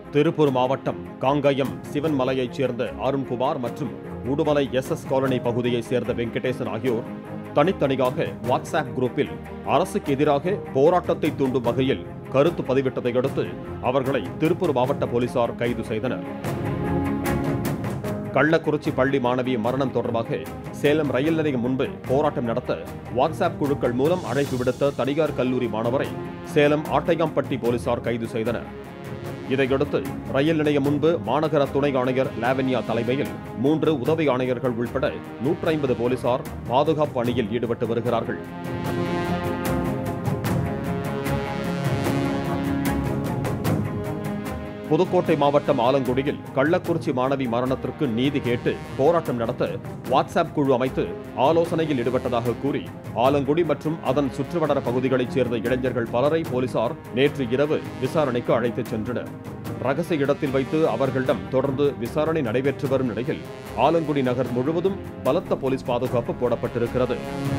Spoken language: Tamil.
திருப்பூர் மாவட்டம் காங்கயம் சிவன்மலையைச் சேர்ந்த அருண்குமார் மற்றும் உடுமலை எஸ் எஸ் காலனி பகுதியைச் சேர்ந்த வெங்கடேசன் ஆகியோர் தனித்தனியாக வாட்ஸ்அப் குரூப்பில் அரசுக்கு எதிராக போராட்டத்தை தூண்டும் வகையில் கருத்து பதிவிட்டதை அடுத்து அவர்களை திருப்பூர் மாவட்ட போலீசார் கைது செய்தனர் கள்ளக்குறிச்சி பள்ளி மாணவி மரணம் தொடர்பாக சேலம் ரயில் நிலையம் முன்பு போராட்டம் நடத்த வாட்ஸ்அப் குழுக்கள் மூலம் அழைப்பு விடுத்த தனியார் கல்லூரி மாணவரை சேலம் ஆட்டையாம்பட்டி போலீசார் கைது செய்தனர் இதையடுத்து ரயில் நிலையம் முன்பு மாநகர துணை ஆணையர் லாவண்யா தலைமையில் மூன்று உதவி ஆணையர்கள் உள்பட நூற்றி ஐம்பது போலீசார் பாதுகாப்பு பணியில் ஈடுபட்டு வருகிறார்கள் புதுக்கோட்டை மாவட்டம் ஆலங்குடியில் கள்ளக்குறிச்சி மாணவி மரணத்திற்கு நீதி கேட்டு போராட்டம் நடத்த வாட்ஸ்அப் குழு அமைத்து ஆலோசனையில் ஈடுபட்டதாக கூறி ஆலங்குடி மற்றும் அதன் சுற்றுவட்டார பகுதிகளைச் சேர்ந்த இளைஞர்கள் பலரை போலீசார் நேற்று இரவு விசாரணைக்கு அழைத்துச் சென்றனர் ரகசிய இடத்தில் வைத்து அவர்களிடம் தொடர்ந்து விசாரணை நடைபெற்று வரும் நிலையில் ஆலங்குடி நகர் முழுவதும் பலத்த போலீஸ் பாதுகாப்பு போடப்பட்டிருக்கிறது